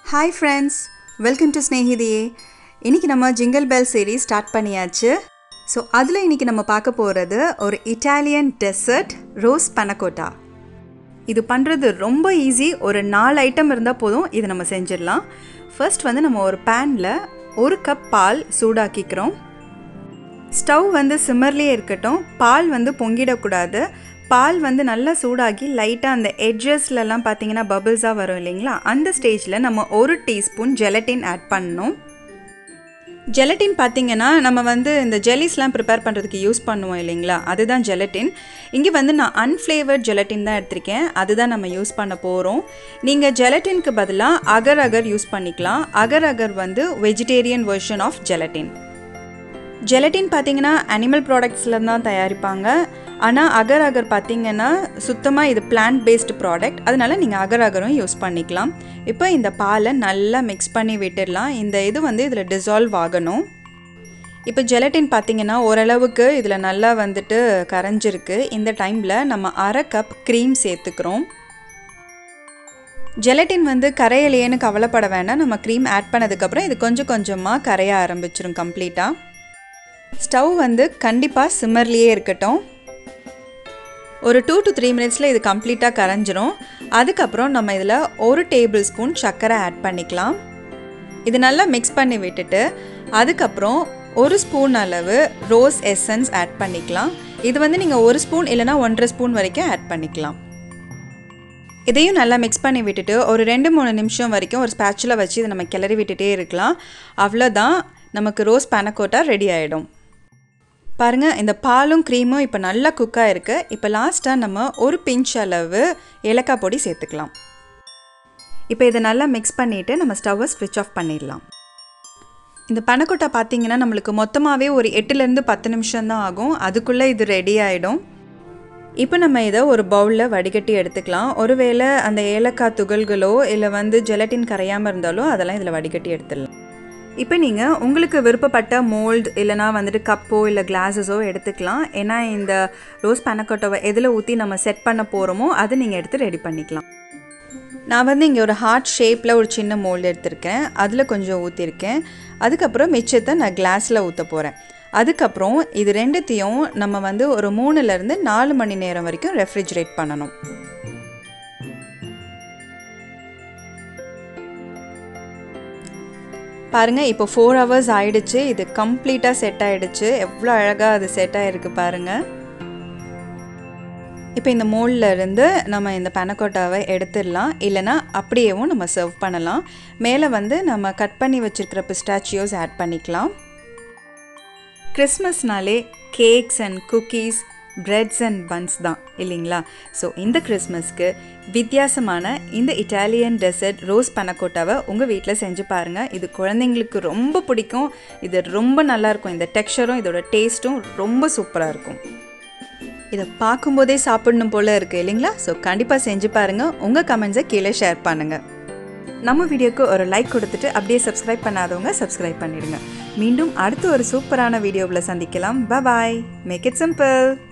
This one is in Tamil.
hi friends welcome to Snehithiye இன்றைக்கி நம்ம ஜிங்கிள் பெல் சீரீஸ் ஸ்டார்ட் பண்ணியாச்சு ஸோ அதில் இன்றைக்கி நம்ம பார்க்க போகிறது ஒரு இட்டாலியன் டெசர்ட் ரோஸ் பனக்கோட்டா இது பண்ணுறது ரொம்ப ஈஸி ஒரு நாலு ஐட்டம் இருந்தால் போதும் இதை நம்ம செஞ்சிடலாம் ஃபர்ஸ்ட் வந்து நம்ம ஒரு பேனில் ஒரு கப் பால் சூடாக்கிக்கிறோம் ஸ்டவ் வந்து சிம்மர்லேயே இருக்கட்டும் பால் வந்து பொங்கிடக்கூடாது பால் வந்து நல்லா சூடாகி லைட்டாக அந்த எட்ஜஸ்லலாம் பார்த்தீங்கன்னா பபிள்ஸாக வரும் இல்லைங்களா அந்த ஸ்டேஜில் நம்ம ஒரு டீஸ்பூன் ஜெலட்டின் ஆட் பண்ணணும் ஜெலட்டின் பார்த்தீங்கன்னா நம்ம வந்து இந்த ஜெல்லிஸ்லாம் ப்ரிப்பேர் பண்ணுறதுக்கு யூஸ் பண்ணுவோம் இல்லைங்களா அதுதான் ஜெலட்டின் இங்கே வந்து நான் அன்ஃப்ளேவர்ட் ஜெலட்டின் தான் எடுத்திருக்கேன் அதுதான் நம்ம யூஸ் பண்ண போகிறோம் நீங்கள் ஜெலட்டினுக்கு பதிலாக அகர் அகர் யூஸ் பண்ணிக்கலாம் அகர் அகர் வந்து vegetarian version of gelatin gelatin பார்த்தீங்கன்னா அனிமல் ப்ராடக்ட்ஸில் தான் தயாரிப்பாங்க ஆனால் அகர் அகர் பார்த்தீங்கன்னா சுத்தமாக இது பிளான்ட் பேஸ்டு ப்ராடக்ட் அதனால நீங்கள் அகர் அகரும் யூஸ் பண்ணிக்கலாம் இப்போ இந்த பாலை நல்லா மிக்ஸ் பண்ணி விட்டுடலாம் இந்த இது வந்து இதில் டிசால்வ் ஆகணும் இப்போ ஜெலட்டின் பார்த்தீங்கன்னா ஓரளவுக்கு இதில் நல்லா வந்துட்டு கரைஞ்சிருக்கு இந்த டைமில் நம்ம அரை கப் க்ரீம் சேர்த்துக்கிறோம் ஜெலட்டின் வந்து கரையலையேன்னு கவலைப்பட வேண்டாம் நம்ம க்ரீம் ஆட் பண்ணதுக்கப்புறம் இது கொஞ்சம் கொஞ்சமாக கரைய ஆரம்பிச்சிரும் கம்ப்ளீட்டாக ஸ்டவ் வந்து கண்டிப்பாக சிம்மர்லேயே இருக்கட்டும் ஒரு டூ டு த்ரீ மினிட்ஸில் இது கம்ப்ளீட்டாக கரைஞ்சிரும் அதுக்கப்புறம் நம்ம இதில் ஒரு டேபிள் ஸ்பூன் சர்க்கரை ஆட் பண்ணிக்கலாம் இது நல்லா மிக்ஸ் பண்ணி விட்டுட்டு அதுக்கப்புறம் ஒரு ஸ்பூன் அளவு ரோஸ் எசன்ஸ் ஆட் பண்ணிக்கலாம் இது வந்து நீங்கள் ஒரு ஸ்பூன் இல்லைனா ஒன்றரை ஸ்பூன் வரைக்கும் ஆட் பண்ணிக்கலாம் இதையும் நல்லா மிக்ஸ் பண்ணி விட்டுட்டு ஒரு ரெண்டு மூணு நிமிஷம் வரைக்கும் ஒரு ஸ்பேச்சுல வச்சு இதை நம்ம கிளறி விட்டுட்டே இருக்கலாம் அவ்வளோதான் நமக்கு ரோஸ் பேனக்கோட்டா ரெடி ஆகிடும் பாருங்கள் இந்த பாலும் க்ரீமும் இப்போ நல்லா குக்காக இருக்குது இப்போ லாஸ்ட்டாக நம்ம ஒரு பிஞ்ச் அளவு ஏலக்காய் பொடி சேர்த்துக்கலாம் இப்போ இதை நல்லா மிக்ஸ் பண்ணிவிட்டு நம்ம ஸ்டவ்வை ஸ்விட்ச் ஆஃப் பண்ணிடலாம் இந்த பனக்கொட்டை பார்த்தீங்கன்னா நம்மளுக்கு மொத்தமாகவே ஒரு எட்டுலேருந்து பத்து நிமிஷம் தான் ஆகும் அதுக்குள்ளே இது ரெடி ஆகிடும் இப்போ நம்ம இதை ஒரு பவுலில் வடிகட்டி எடுத்துக்கலாம் ஒருவேளை அந்த ஏலக்காய் துகள்களோ இல்லை வந்து ஜெலட்டின் கரையாமல் இருந்தாலோ அதெல்லாம் இதில் வடிகட்டி எடுத்துடலாம் இப்போ நீங்கள் உங்களுக்கு விருப்பப்பட்ட மோல்டு இல்லைனா வந்துட்டு கப்போ இல்லை கிளாஸஸோ எடுத்துக்கலாம் ஏன்னா இந்த ரோஸ் பனக்கொட்டோவை எதில் ஊற்றி நம்ம செட் பண்ண போகிறோமோ அதை நீங்கள் எடுத்து ரெடி பண்ணிக்கலாம் நான் வந்து இங்கே ஒரு ஹார்ட் ஷேப்பில் ஒரு சின்ன மோல்டு எடுத்திருக்கேன் அதில் கொஞ்சம் ஊற்றிருக்கேன் அதுக்கப்புறம் மிச்சத்தை நான் கிளாஸில் ஊற்ற போகிறேன் அதுக்கப்புறம் இது ரெண்டுத்தையும் நம்ம வந்து ஒரு மூணுலேருந்து நாலு மணி நேரம் வரைக்கும் ரெஃப்ரிஜரேட் பண்ணணும் பாருங்கள் இப்போ ஃபோர் ஹவர்ஸ் ஆயிடுச்சு இது கம்ப்ளீட்டாக செட் ஆகிடுச்சு எவ்வளோ அழகாக அது செட் ஆகிருக்கு பாருங்கள் இப்போ இந்த மோல்டில் இருந்து நம்ம இந்த பனக்கோட்டாவை எடுத்துடலாம் இல்லைனா அப்படியேவும் நம்ம சர்வ் பண்ணலாம் மேலே வந்து நம்ம கட் பண்ணி வச்சுருக்கிற பிஸ்டாச்சியோஸ் ஆட் பண்ணிக்கலாம் கிறிஸ்மஸ்னாலே cakes and cookies breads and buns தான் இல்லைங்களா ஸோ இந்த கிறிஸ்மஸ்க்கு வித்தியாசமான இந்த இட்டாலியன் டெசர்ட் ரோஸ் பனக்கோட்டாவை உங்கள் வீட்டில் செஞ்சு பாருங்கள் இது குழந்தைங்களுக்கு ரொம்ப பிடிக்கும் இது ரொம்ப நல்லாயிருக்கும் இந்த டெக்ஸ்சரும் இதோட டேஸ்ட்டும் ரொம்ப சூப்பராக இருக்கும் இதை பார்க்கும்போதே சாப்பிடணும் போல் இருக்குது இல்லைங்களா ஸோ கண்டிப்பாக செஞ்சு பாருங்கள் உங்கள் கமெண்ட்ஸை கீழே ஷேர் பண்ணுங்கள் நம்ம வீடியோக்கு ஒரு லைக் கொடுத்துட்டு அப்படியே சப்ஸ்கிரைப் பண்ணாதவங்க சப்ஸ்கிரைப் பண்ணிடுங்க மீண்டும் அடுத்து ஒரு சூப்பரான வீடியோவில் சந்திக்கலாம் பாய் மேக் இட் சிம்பிள்